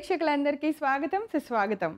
ప్రేక్షకులందరికీ స్వాగతం సుస్వాగతం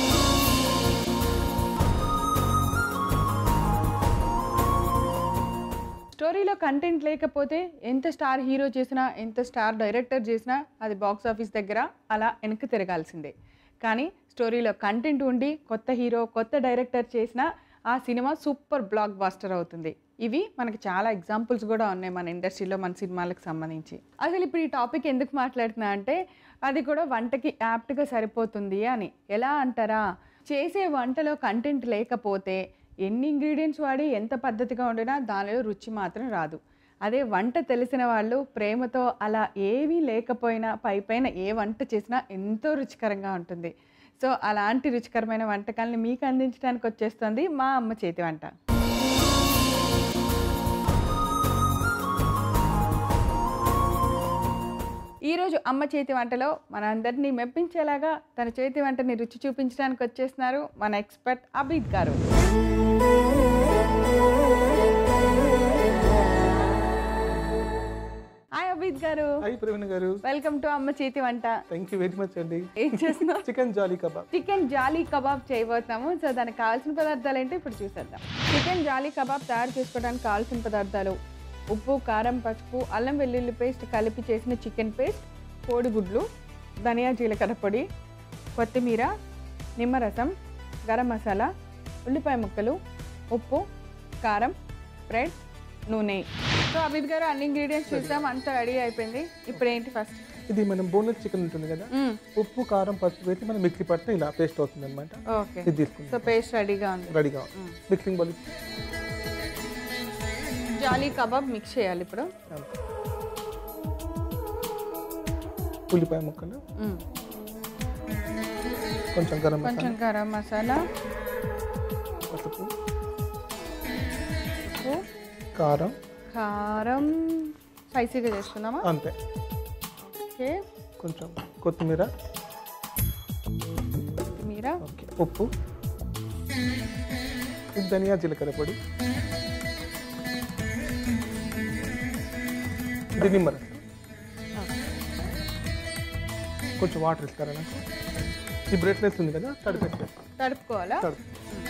స్టోరీలో కంటెంట్ లేకపోతే ఎంత స్టార్ హీరో చేసినా ఎంత స్టార్ డైరెక్టర్ చేసినా అది బాక్స్ ఆఫీస్ దగ్గర అలా వెనక్కి తిరగాల్సిందే కానీ స్టోరీలో కంటెంట్ ఉండి కొత్త హీరో కొత్త డైరెక్టర్ చేసినా ఆ సినిమా సూపర్ బ్లాక్ బాస్టర్ అవుతుంది ఇవి మనకి చాలా ఎగ్జాంపుల్స్ కూడా ఉన్నాయి మన ఇండస్ట్రీలో మన సినిమాలకు సంబంధించి అసలు ఇప్పుడు ఈ టాపిక్ ఎందుకు మాట్లాడుతున్నా అంటే అది కూడా వంటకి యాప్ట్గా సరిపోతుంది అని ఎలా అంటారా చేసే వంటలో కంటెంట్ లేకపోతే ఎన్ని ఇంగ్రీడియంట్స్ వాడి ఎంత పద్ధతిగా వండినా దానిలో రుచి మాత్రం రాదు అదే వంట తెలిసిన వాళ్ళు ప్రేమతో అలా ఏమీ లేకపోయినా పై పైన ఏ వంట చేసినా ఎంతో రుచికరంగా ఉంటుంది సో అలాంటి రుచికరమైన వంటకాలని మీకు అందించడానికి వచ్చేస్తుంది మా అమ్మ చేతి వంట ఈరోజు అమ్మ చేతి వంటలో మనందరినీ మెప్పించేలాగా తన చేతి వంటని రుచి చూపించడానికి వచ్చేస్తున్నారు మన ఎక్స్పర్ట్ అబీద్ గారు హాయ్ అబీద్ గారు హాయ్ ప్రవీణ్ గారు వెల్కమ్ టు అమ్మ చేతి వంట థ్యాంక్ యూ వెరీ మచ్ అండి ఏం చేస్తున్నావు chicken jali kebab chicken jali kebab చేయబోతున్నాము సో దానికి కావాల్సిన పదార్థాలు ఏంటో ఇప్పుడు చూసేద్దాం చికెన్ జాలీ కబాబ్ తయారు చేసుకోవడానికి కావాల్సిన పదార్థాలు ఉప్పు కారం పసుపు అల్లం వెల్లుల్లి పేస్ట్ కలిపి చేసిన చికెన్ పేస్ట్ కోడిగుడ్లు ధనియా జీలకర్ర పొడి కొత్తిమీర నిమ్మరసం గరం మసాలా ఉల్లిపాయ ముక్కలు ఉప్పు కారం బ్రెడ్ నూనె సో అభిత్ గారు అన్ని ఇంగ్రీడియంట్స్ చూసాం అంతా రెడీ అయిపోయింది ఇప్పుడు ఏంటి ఫస్ట్ ఇది మనం బోన్లెస్ చికెన్ ఉంటుంది కదా ఉప్పు కారం పసుపు వేసి మనం మిక్సీ పడితే ఇలా పేస్ట్ అవుతుంది అనమాట ఓకే ఇది తీసుకుందాం సో పేస్ట్ రెడీగా ఉంది రెడీగా mixing bowl jali kebab mix చేయాలి ఇప్పుడు ఉల్లిపాయ ముక్కలు మ్మ్. కొంచెం గరం మసాలా కొంచెం గరం మసాలా పసుపు ఉప్పు కారం కారం స్పైసీగా చేసుకుందామా అంతే ఓకే కొంచెం కొత్తిమీర కొత్తిమీర ఓకే ఉప్పు ఇది ధనియా జీలకర్ర పొడి ఇది నిమ్మరసం కొంచెం వాటర్ ఇస్తారా నాకు ఈ బ్రెడ్లెస్ ఉంది కదా తడిపెట్టే తడుపుకోవాలా తడుపు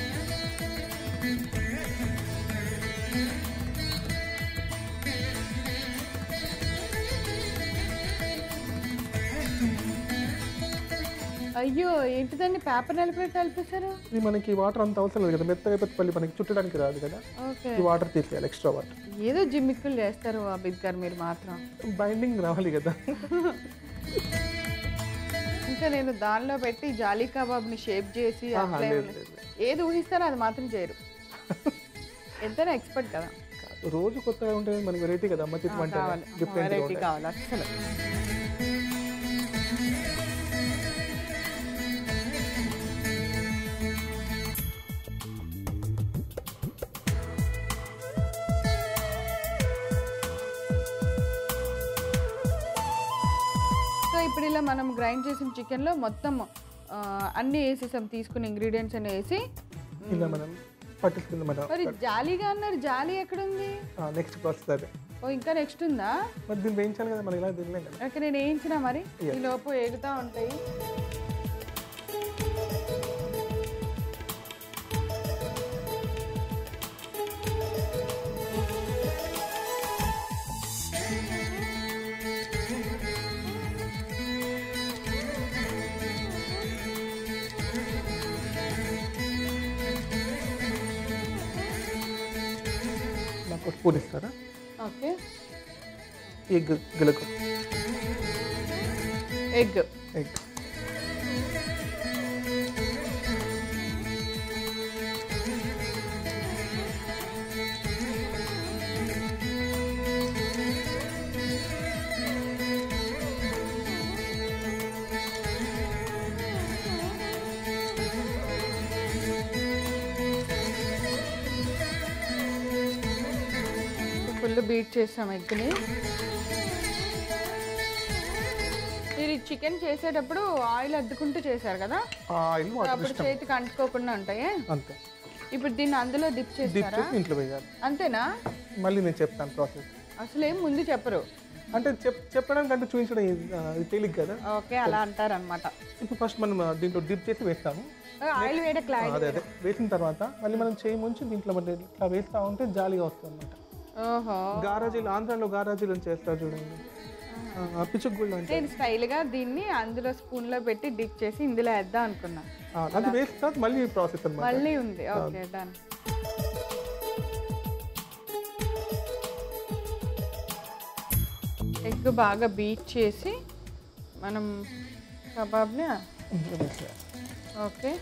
అయ్యో ఏంటిదండి పేపర్ నలిపి కలిపేశారు ఇది మనకి వాటర్ అంత అవసరం లేదు కదా మెత్తగా అయిపోతే పల్లి మనకి చుట్టడానికి రాదు కదా ఓకే ఈ వాటర్ తీసేయాలి ఎక్స్ట్రా వాటర్ ఏదో జిమ్మిక్కులు చేస్తారు అభిత్ గారు మీరు మాత్రం బైండింగ్ రావాలి కదా ఇంకా నేను దానిలో పెట్టి జాలీ కబాబ్ని షేప్ చేసి ఆహా, అట్లా లేదు, ఏమన్నా- లేదు, లేదు. ఏది ఊహిస్తారో అది మాత్రం చేయరు ఎంతైనా ఎక్స్పర్ట్ కదా కాదు, రోజు కొత్తగా ఉంటే మనకి వెరైటీ కదా అమ్మ చేతి వంట కావాలి డిఫరెంట్ వెరైటీ కావాలి అసలు సో ఇప్పుడు ఇలా మనం గ్రైండ్ చేసిన చికెన్లో మొత్తం ఆ, అన్నీ వేసేసాం తీసుకున్న ఇంగ్రీడియంట్స్ అన్ని వేసి ఇలా మనం పట్టించుకుంది మన మరి జాలీగా అన్నారు జాలీ ఎక్కడ ఉంది నెక్స్ట్ ప్రాసెస్ అదే ఓ ఇంకా నెక్స్ట్ ఉందా మరి దీన్ని వేయించాలి కదా మనకి ఇలా తినలేం కదా ఓకే నేను వేయించిన మరి Yes. ఈ లోపు ఏగుతా ఉంటాయి నాకు స్పూన్ ఇస్తారా ఓకే ఎగ్ గిలకు ఎగ్ ఎగ్ ఫుల్ బీట్ చేసాం ఎగ్ని మీరు చికెన్ చేసేటప్పుడు ఆయిల్ అద్దుకుంటూ చేశారు కదా ఆయిల్ వాటర్ అప్పుడు ఇష్టం చేతికి అంటుకోకుండా ఉంటాయి అంతే ఇప్పుడు దీన్ని అందులో డిప్ డిప్ చేస్తారా చేసి ఇంట్లో వేయాలి అంతేనా మళ్ళీ నేను చెప్తాను ప్రాసెస్ అసలు ఏం ముందు చెప్పరు అంటే చెప్ చెప్పడానికి అంటే చూపించడం ఇది- ఆ, ఇది తేలిక కదా ఓకే అలా అంటారనమాట ఇప్పుడు ఫస్ట్ మనం ఆ, దీంట్లో డిప్ చేసి వేస్తాము ఆయిల్ వేయడానికి ఆ, అదే అదే వేసిన తర్వాత మళ్ళీ మనం చేయి ముంచి దీంట్లో మరి ఇట్లా వేస్తూ ఉంటే జాలీగా వస్తుంది అనమాట ఓహో గారాజీలు ఆంధ్రాలో గారాజీలు అని చేస్తారు చూడండి ఆ, ఆ పిచ్చుకు గుళ్ళు అంటే నేను స్టైల్గా దీన్ని అందులో స్పూన్లో పెట్టి డిప్ చేసి ఇందులో వేద్దాం అనుకున్నా ఆ, అది వేసిన తర్వాత మళ్ళీ ప్రాసెస్ అనమాట మళ్ళీ ఉంది ఓకే డన్ ఎగ్ బాగా బీట్ చేసి మనం కబాబ్ని ఓకే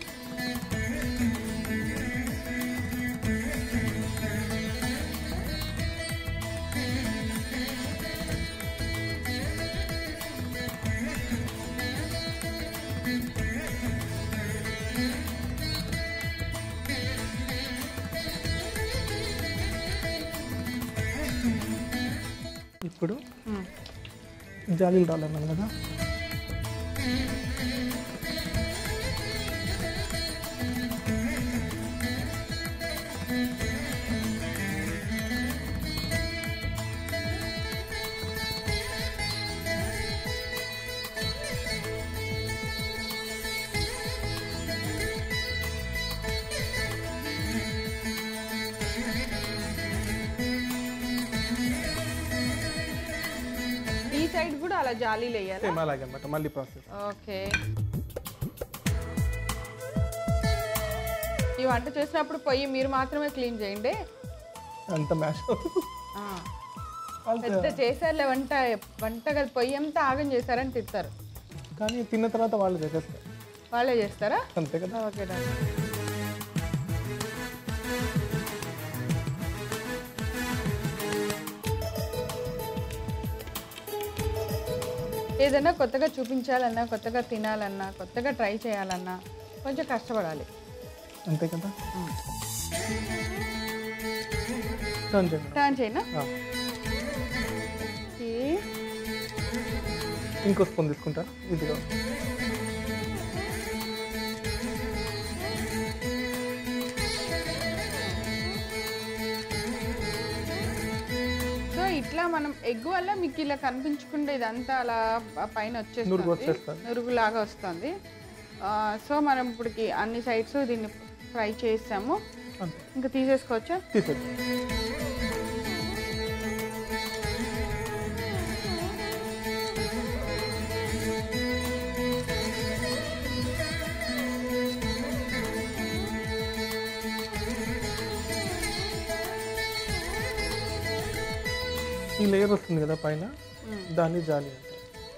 ఇప్పుడు మ్మ్. జాలీలు రాలన్నాను కదా ఈ సైడ్ కూడా అలా జాలీలు వేయాలి సేమ్ అలాగే అనమాట మళ్ళీ ప్రాసెస్ ఓకే ఈ వంట చేసినప్పుడు పొయ్యి మీరు మాత్రమే క్లీన్ చేయండి అంత మ్యాష్ ఆ. పెద్ద చేశారులే వంట వంట కదా పొయ్యి అంతా ఆగం చేశారని తిడతారు కానీ తిన్న తర్వాత వాళ్ళు చేసేస్తారు వాళ్ళే చేస్తారా అంతే కదా ఓకే డన్ ఏదైనా కొత్తగా చూపించాలన్నా కొత్తగా తినాలన్నా కొత్తగా ట్రై చేయాలన్నా కొంచెం కష్టపడాలి అంతే కదా టర్న్ చేయండి టర్న్ చేయనా ఆ, ఓకే. ఇంకో స్పూన్ తీసుకుంటారు ఇదిగా సో ఇట్లా మనం ఎగ్ వల్ల మీకు ఇలా కనిపించకుండా ఇదంతా అలా ప- పైన నురుగు వచ్చేస్తుంది వచ్చేస్తుంది నురుగులాగా వస్తుంది ఆ, సో మనం ఇప్పటికి అన్ని సైడ్స్ దీన్ని ఫ్రై చేసాము అంతే ఇంకా తీసేసుకోవచ్చా తీసేది ఈ లేయర్ వస్తుంది కదా పైన దాన్ని జాలి అంటారు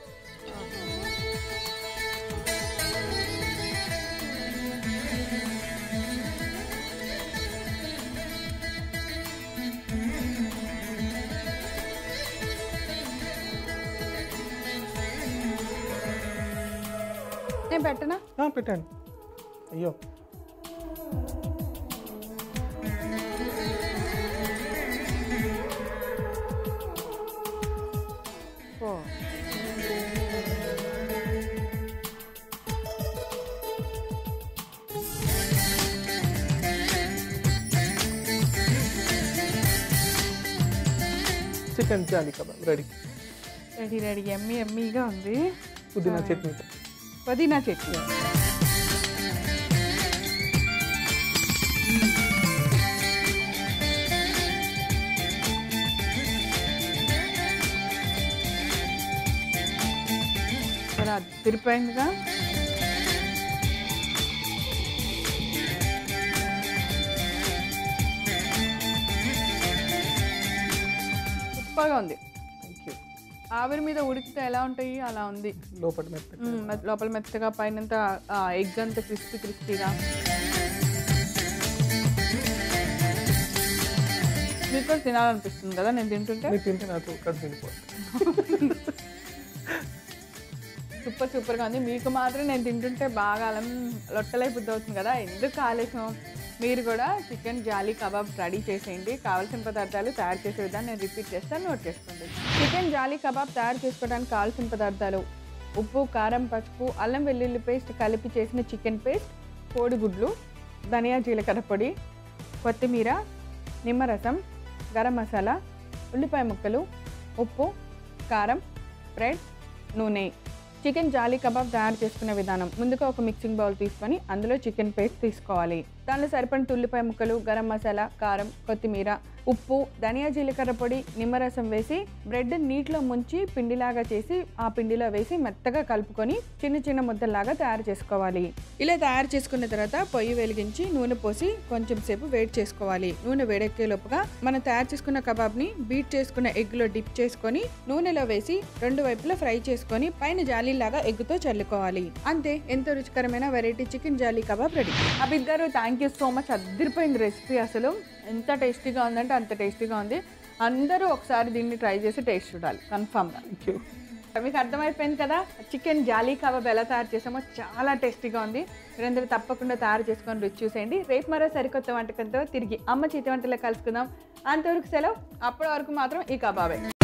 నేను పెట్టనా ఆ, పెట్టండి అయ్యో ఓ chicken jali kebab ready ready ready ఎమ్మి ఎమ్మీగా ఉంది పుదీనా చట్నీ పుదీనా చట్నీ సరే అది తిరిపోయిందిగా సూపర్గా ఉంది థ్యాంక్ యూ ఆవిరి మీద ఉడికితే ఎలా ఉంటాయి అలా ఉంది లోపల మెత్త మ్మ్, మె- లోపల మెత్తగా పైన ఎగ్ అంతా క్రిస్పీ క్రిస్పీగా మీకు కూడా తినాలనిపిస్తుంది కదా నేను తింటుంటే మీరు తింటే నాకు కడుపు తినిపోతుంది సూపర్ సూపర్గా ఉంది మీకు మాత్రం నేను తింటుంటే బాగా అలం లొట్టలై బుద్ధి అవుతుంది కదా ఎందుకు ఆలస్యం మీరు కూడా చికెన్ జాలీ కబాబ్ రెడీ చేసేయండి కావాల్సిన పదార్థాలు తయారు చేసే విధానం నేను రిపీట్ చేస్తాను నోట్ చేసుకోండి చికెన్ జాలీ కబాబ్ తయారు చేసుకోవడానికి కావాల్సిన పదార్థాలు ఉప్పు కారం పసుపు అల్లం వెల్లుల్లి పేస్ట్ కలిపి చేసిన చికెన్ పేస్ట్ కోడిగుడ్లు ధనియా జీలకర్ర పొడి కొత్తిమీర నిమ్మరసం గరం మసాలా ఉల్లిపాయ ముక్కలు ఉప్పు కారం బ్రెడ్ నూనె చికెన్ జాలీ కబాబ్ తయారు చేసుకునే విధానం ముందుగా ఒక మిక్సింగ్ బౌల్ తీసుకొని అందులో చికెన్ పేస్ట్ తీసుకోవాలి దానిలో సరిపడిన తుల్లిపాయ ముక్కలు గరం మసాలా కారం కొత్తిమీర ఉప్పు ధనియా జీలకర్ర పొడి నిమ్మరసం వేసి బ్రెడ్ నీటిలో ముంచి పిండిలాగా చేసి ఆ పిండిలో వేసి మెత్తగా కలుపుకొని చిన్న చిన్న ముద్దల్లాగా తయారు చేసుకోవాలి ఇలా తయారు చేసుకున్న తర్వాత పొయ్యి వెలిగించి నూనె పోసి కొంచెం సేపు వేడి చేసుకోవాలి నూనె వేడెక్కే లోపుగా మనం తయారు చేసుకున్న కబాబ్ని బీట్ చేసుకున్న ఎగ్లో డిప్ చేసుకొని నూనెలో వేసి రెండు వైపులా ఫ్రై చేసుకొని పైన జాలీలాగా ఎగ్గుతో చల్లుకోవాలి అంతే ఎంతో రుచికరమైన variety chicken jali kebab ready Abhit గారు థ్యాంక్ యూ సో మచ్ అద్దరిపోయింది రెసిపీ అసలు ఎంత టేస్టీగా ఉందంటే అంత టేస్టీగా ఉంది అందరూ ఒకసారి దీన్ని ట్రై చేసి టేస్ట్ చూడాలి కన్ఫామ్గా థ్యాంక్ యూ మీకు అర్థమైపోయింది కదా చికెన్ జాలీ కబాబ్ ఎలా తయారు చేసామో చాలా టేస్టీగా ఉంది మీరందరూ తప్పకుండా తయారు చేసుకొని రుచి చూసేయండి రేపు మరో సరికొత్త వంటకంతో తిరిగి అమ్మ చేతి వంటలో కలుసుకుందాం అంతవరకు సెలవు అప్పటి వరకు మాత్రం ఈ కబాబే